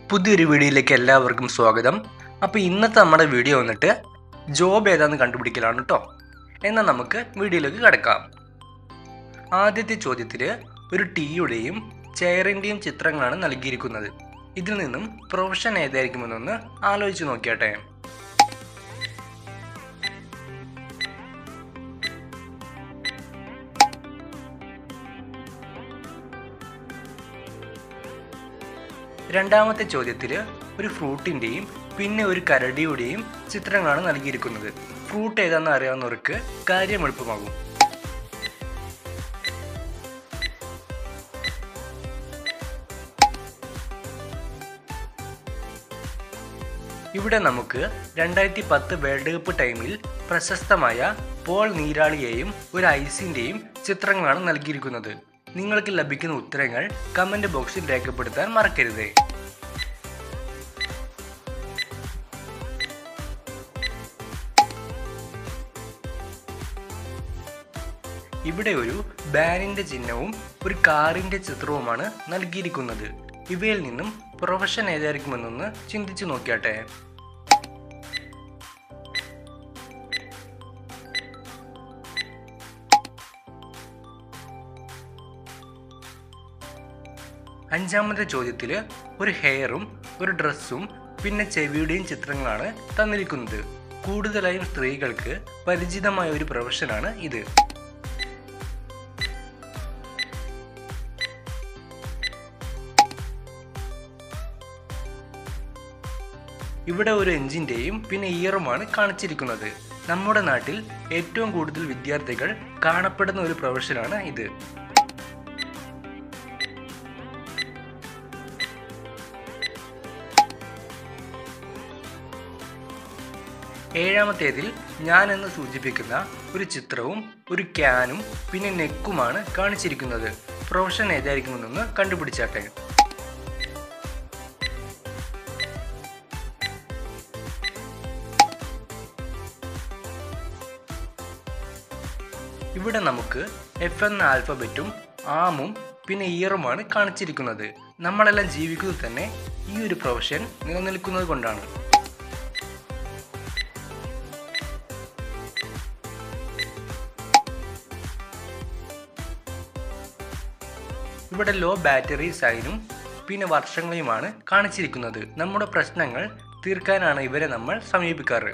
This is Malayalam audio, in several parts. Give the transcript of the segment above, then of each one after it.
പുതിയൊരു വീഡിയോയിലേക്ക് എല്ലാവർക്കും സ്വാഗതം അപ്പോൾ ഇന്നത്തെ നമ്മുടെ വീഡിയോ വന്നിട്ട് ജോബ് ഏതാന്ന് കണ്ടുപിടിക്കലാണ് കേട്ടോ എന്നാൽ നമുക്ക് വീഡിയോയിലേക്ക് കിടക്കാം ആദ്യത്തെ ചോദ്യത്തിൽ ഒരു ടീയുടെയും ചെയറിൻ്റെയും ചിത്രങ്ങളാണ് നൽകിയിരിക്കുന്നത് ഇതിൽ നിന്നും പ്രൊഫഷൻ ഏതായിരിക്കുമെന്നൊന്ന് ആലോചിച്ച് നോക്കിയാട്ടെ രണ്ടാമത്തെ ചോദ്യത്തിൽ ഒരു ഫ്രൂട്ടിൻ്റെയും പിന്നെ ഒരു കരടിയുടെയും ചിത്രങ്ങളാണ് നൽകിയിരിക്കുന്നത് ഫ്രൂട്ട് ഏതാണെന്ന് അറിയാവുന്നവർക്ക് കാര്യം എളുപ്പമാകും ഇവിടെ നമുക്ക് രണ്ടായിരത്തി പത്ത് വേൾഡ് കപ്പ് ടൈമിൽ പ്രശസ്തമായ പോൾ നീരാളിയെയും ഒരു ഐസിൻ്റെയും ചിത്രങ്ങളാണ് നൽകിയിരിക്കുന്നത് നിങ്ങൾക്ക് ലഭിക്കുന്ന ഉത്തരങ്ങൾ കമൻറ്റ് ബോക്സിൽ രേഖപ്പെടുത്താൻ മറക്കരുത് ഇവിടെ ഒരു ബാനിന്റെ ചിഹ്നവും ഒരു കാറിന്റെ ചിത്രവുമാണ് നൽകിയിരിക്കുന്നത് ഇവയിൽ നിന്നും പ്രൊഫഷൻ ഏതായിരിക്കുമെന്നൊന്ന് ചിന്തിച്ചു നോക്കിയാട്ടെ അഞ്ചാമത്തെ ചോദ്യത്തിൽ ഒരു ഹെയറും ഒരു ഡ്രസ്സും പിന്നെ ചെവിയുടെയും ചിത്രങ്ങളാണ് തന്നിരിക്കുന്നത് കൂടുതലായും സ്ത്രീകൾക്ക് പരിചിതമായ ഒരു പ്രൊഫഷനാണ് ഇത് ഇവിടെ ഒരു എഞ്ചിന്റെയും പിന്നെ ഇയറുമാണ് കാണിച്ചിരിക്കുന്നത് നമ്മുടെ നാട്ടിൽ ഏറ്റവും കൂടുതൽ വിദ്യാർത്ഥികൾ കാണപ്പെടുന്ന ഒരു പ്രൊഫഷനാണ് ഇത് ഏഴാമത്തേതിൽ ഞാൻ എന്ന് സൂചിപ്പിക്കുന്ന ഒരു ചിത്രവും ഒരു ക്യാനും പിന്നെ നെക്കുമാണ് കാണിച്ചിരിക്കുന്നത് പ്രൊഫഷൻ ഏതായിരിക്കുമെന്നൊന്ന് കണ്ടുപിടിച്ചാട്ടെ ഇവിടെ നമുക്ക് എഫ് എന്ന ആൽഫബറ്റും ആമും പിന്നെ ഇയറുമാണ് കാണിച്ചിരിക്കുന്നത് നമ്മളെല്ലാം ജീവിക്കുന്നത് തന്നെ ഈ ഒരു പ്രൊഫഷൻ നിലനിൽക്കുന്നത് കൊണ്ടാണ് ഇവിടെ ലോ ബാറ്ററി സൈനും പിന്നെ വർഷങ്ങളെയുമാണ് കാണിച്ചിരിക്കുന്നത് നമ്മുടെ പ്രശ്നങ്ങൾ തീർക്കാനാണ് ഇവരെ നമ്മൾ സമീപിക്കാറ്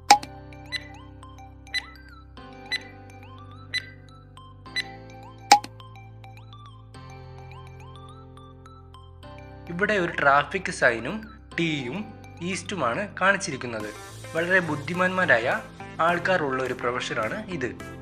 ഇവിടെ ഒരു ട്രാഫിക് സൈനും ടീയും ഈസ്റ്റുമാണ് കാണിച്ചിരിക്കുന്നത് വളരെ ബുദ്ധിമാന്മാരായ ആൾക്കാരുള്ള ഒരു പ്രൊഫഷനാണ് ഇത്